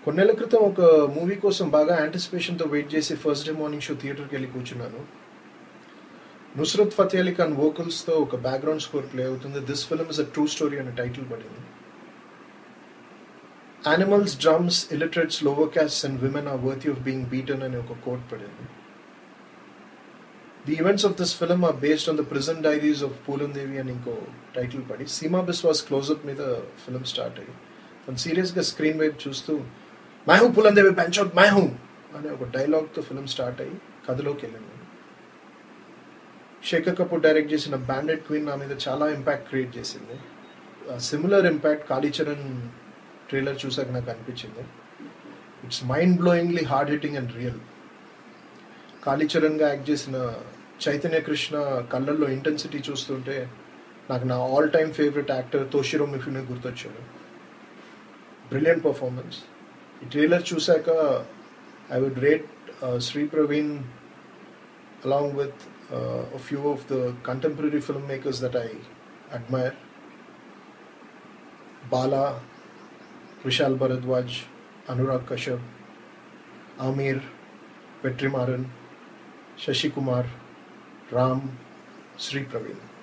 కొన్నేళ్ల క్రితం ఒక మూవీ కోసం బాగా యాంటిసిపేషన్తో వెయిట్ చేసి ఫస్ట్ డే మార్నింగ్ షో థియేటర్కి వెళ్ళి కూర్చున్నాను నుస్రత్ ఫతే అలీ ఖాన్ vocals తో ఒక బ్యాక్గ్రౌండ్ స్కోర్ ప్లే అవుతుంది this film is a true story అనే టైటిల్ పడింది animals drums illiterates lower caste and women are worthy of being beaten అనే ఒక కోట్ పడింది the events of this film are based on the prison diaries of Phoolan Devi అని ఇంకో title పడి Seema Biswas closeup మీద film start అయ్యి తను సీరియస్గా స్క్రీన్ వైపు చూస్తూ మై హూ పూలన్ దేవి పెంచౌట్ మై హూ అనే ఒక డైలాగ్తో ఫిల్మ్ స్టార్ట్ అయ్యి కథలోకి వెళ్ళింది శేఖర్ కపూర్ డైరెక్ట్ చేసిన బ్యాండెడ్ క్వీన్ నా మీద చాలా ఇంపాక్ట్ క్రియేట్ చేసింది సిమిలర్ ఇంపాక్ట్ కాళీచరణ్ ట్రైలర్ చూసాక నాకు అనిపించింది it's mind blowingly hard hitting and real కాళీచరణ్గా యాక్ట్ చేసిన చైతన్య కృష్ణ కళ్ళల్లో ఇంటెన్సిటీ చూస్తుంటే నాకు నా all time favourite actor Toshiro Mifune గుర్తొచ్చాడు బ్రిలియంట్ పర్ఫార్మెన్స్ ఈ ట్రైలర్ చూశాక I would rate Shri Praveen along with uh, a few of the contemporary filmmakers that I admire Bala, Vishal Bharadwaj, Anurag Kashyap, Amir, Vetrimaran, Shashi Kumar, Ram, Sri Praveen.